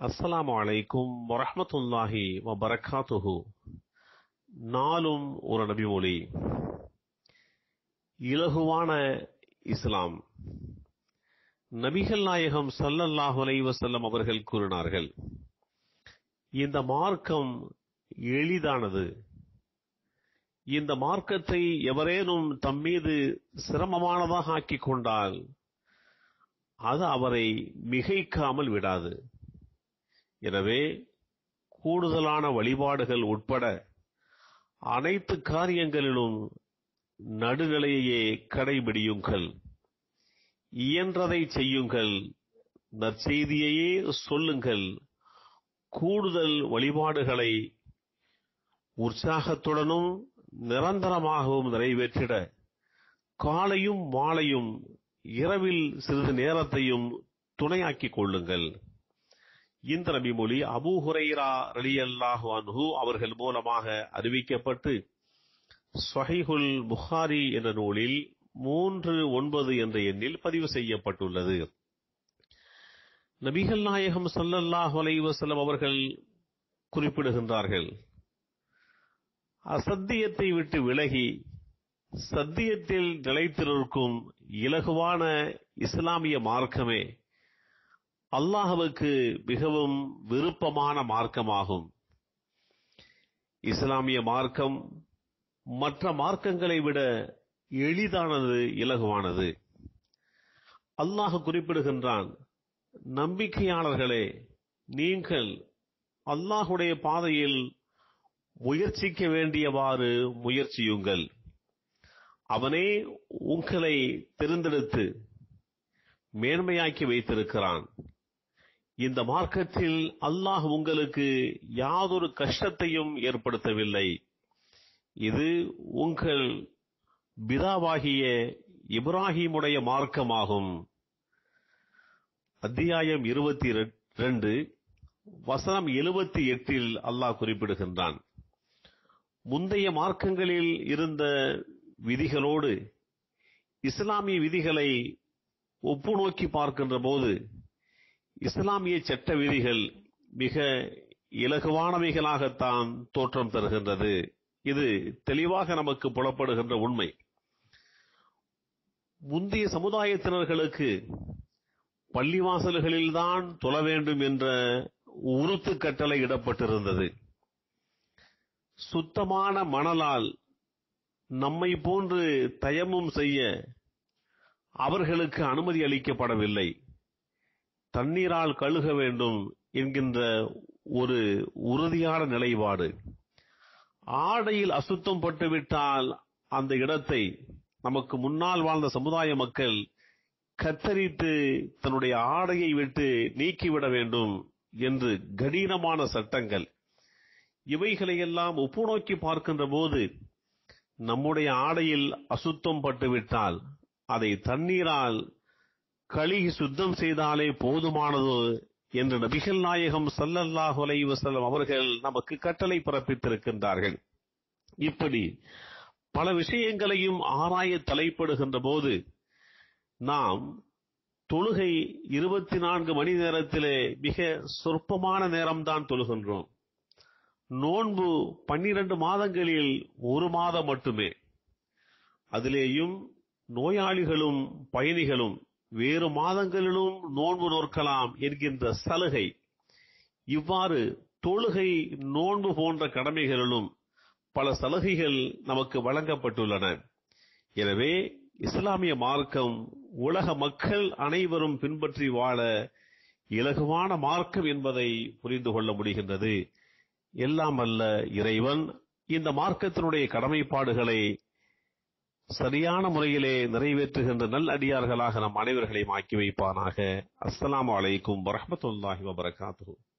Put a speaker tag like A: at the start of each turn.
A: அஸ்ஸலாமு அலைக்கும் வரஹ்மத்துல்லாஹி வபரகாத்துஹு நாளும் ஒரு நபிமொழி இலகுவான இஸ்லாம் நபிகள் நாயகம் ஸல்லல்லாஹு அலைஹி வஸல்லம் அவர்கள் கூறினார்கள் இந்த மார்க்கம் எளிதானது இந்த மார்க்கத்தை எவரேனும் தம்மீது சிரமமானதாக ஆக்கிக் கொண்டால் அது அவரை மிகைக்காமல் விடாது எனவே கூடுதலான வழிபாடுகள் உட்பட அனைத்து காரியங்களிலும் நடுநிலையே கடைபிடியுங்கள் இயன்றதை செய்யுங்கள் நற்செய்தியையே சொல்லுங்கள் கூடுதல் வழிபாடுகளை உற்சாகத்துடனும் நிரந்தரமாகவும் நிறைவேற்றிட காலையும் மாலையும் இரவில் சிறிது நேரத்தையும் துணையாக்கிக் கொள்ளுங்கள் இந்த நபிமொழி அபூ ஹுரைரா ரலியல்லாஹு அன்ஹு அவர்கள் மூலமாக அறிவிக்கப்பட்டு ஸ்வஹீஹுல் புகாரி என்ற நூலில் மூன்று ஒன்பது என்ற எண்ணில் பதிவு செய்யப்பட்டுள்ளது நபிகள் நாயகம் ஸல்லல்லாஹு அலைஹி வஸல்லம் அவர்கள் குறிப்பிடுகின்றார்கள் அசத்தியத்தை விட்டு விலகி சத்தியத்தில் நிலைத்திருக்கும் இலகுவான இஸ்லாமிய மார்க்கமே அல்லாஹுவுக்கு மிகவும் விருப்பமான மார்க்கமாகும் இஸ்லாமிய மார்க்கம் மற்ற மார்க்கங்களை விட எளிதானது இலகுவானது அல்லாஹ் குறிப்பிடுகின்றான் நம்பிக்கையாளர்களே நீங்கள் அல்லாஹுடைய பாதையில் முயற்சிக்க வேண்டியவாறு முயற்சியுங்கள் அவனே உங்களை தெரிந்தெடுத்து மேன்மையாக்கி வைத்திருக்கிறான் இந்த மார்க்கத்தில் அல்லாஹ் உங்களுக்கு யாதொரு கஷ்டத்தையும் ஏற்படுத்தவில்லை இது உங்கள் பிதாவாகிய இப்ராஹிமுடைய மார்க்கமாகும் அத்தியாயம் இருபத்தி ரெண்டு வசனம் எழுபத்தி எட்டில் அல்லாஹ் குறிப்பிடுகின்றான் முந்தைய மார்க்கங்களில் இருந்த விதிகளோடு இஸ்லாமிய விதிகளை ஒப்பு நோக்கி பார்க்கின்ற போது இஸ்லாமிய சட்ட விதிகள் மிக இலகுவானவைகளாகத்தான் தோற்றம் தருகின்றது இது தெளிவாக நமக்கு புலப்படுகின்ற உண்மை முந்தைய சமுதாயத்தினர்களுக்கு பள்ளிவாசல்களில்தான் தொழ வேண்டும் என்ற உறுத்து கட்டளை இடப்பட்டிருந்தது சுத்தமான மணலால் நம்மை போன்று தயமும் செய்ய அவர்களுக்கு அனுமதி அளிக்கப்படவில்லை தண்ணீரால் கழுக வேண்டும் என்கின்ற ஒரு உறுதியான நிலைப்பாடு ஆடையில் அசுத்தம் பட்டுவிட்டால் அந்த இடத்தை நமக்கு முன்னால் வாழ்ந்த சமுதாய மக்கள் கத்தரித்து தன்னுடைய ஆடையை விட்டு நீக்கிவிட வேண்டும் என்று கடினமான சட்டங்கள் இவைகளையெல்லாம் ஒப்பு நோக்கி பார்க்கின்ற போது நம்முடைய ஆடையில் அசுத்தம் பட்டுவிட்டால் அதை தண்ணீரால் கழுகி சுத்தம் செய்தாலே போதுமானது என்று நபிகள் நாயகம் சல்லல்லாஹு அலைஹி வஸல்லம் அவர்கள் நமக்கு கட்டளை பிறப்பித்திருக்கின்றார்கள் இப்படி பல விஷயங்களையும் ஆராய தலைப்படுகின்ற போது நாம் தொழுகை இருபத்தி நான்கு மணி நேரத்திலே மிக சொற்பமான நேரம்தான் தொழுகின்றோம் நோன்பு பன்னிரண்டு மாதங்களில் ஒரு மாதம் மட்டுமே அதிலேயும் நோயாளிகளும் பயணிகளும் வேறு மாதங்களிலும் நோன்பு நோக்கலாம் என்கின்ற சலுகை இவ்வாறு தொழுகை நோன்பு போன்ற கடமைகளிலும் பல சலுகைகள் நமக்கு வழங்கப்பட்டுள்ளன எனவே இஸ்லாமிய மார்க்கம் உலக மக்கள் அனைவரும் பின்பற்றி வாழ இலகுவான மார்க்கம் என்பதை புரிந்து கொள்ள முடிகின்றது எல்லாம் அல்ல இறைவன் இந்த மார்க்கத்தினுடைய கடமைப்பாடுகளை சரியான முறையிலே நிறைவேற்றுகின்ற நல் அடியார்களாக நம் அனைவர்களையும் ஆக்கி வைப்பானாக அஸ்ஸலாமு அலைக்கும் வரஹமத்துல்லாஹி வபரகாத்துஹு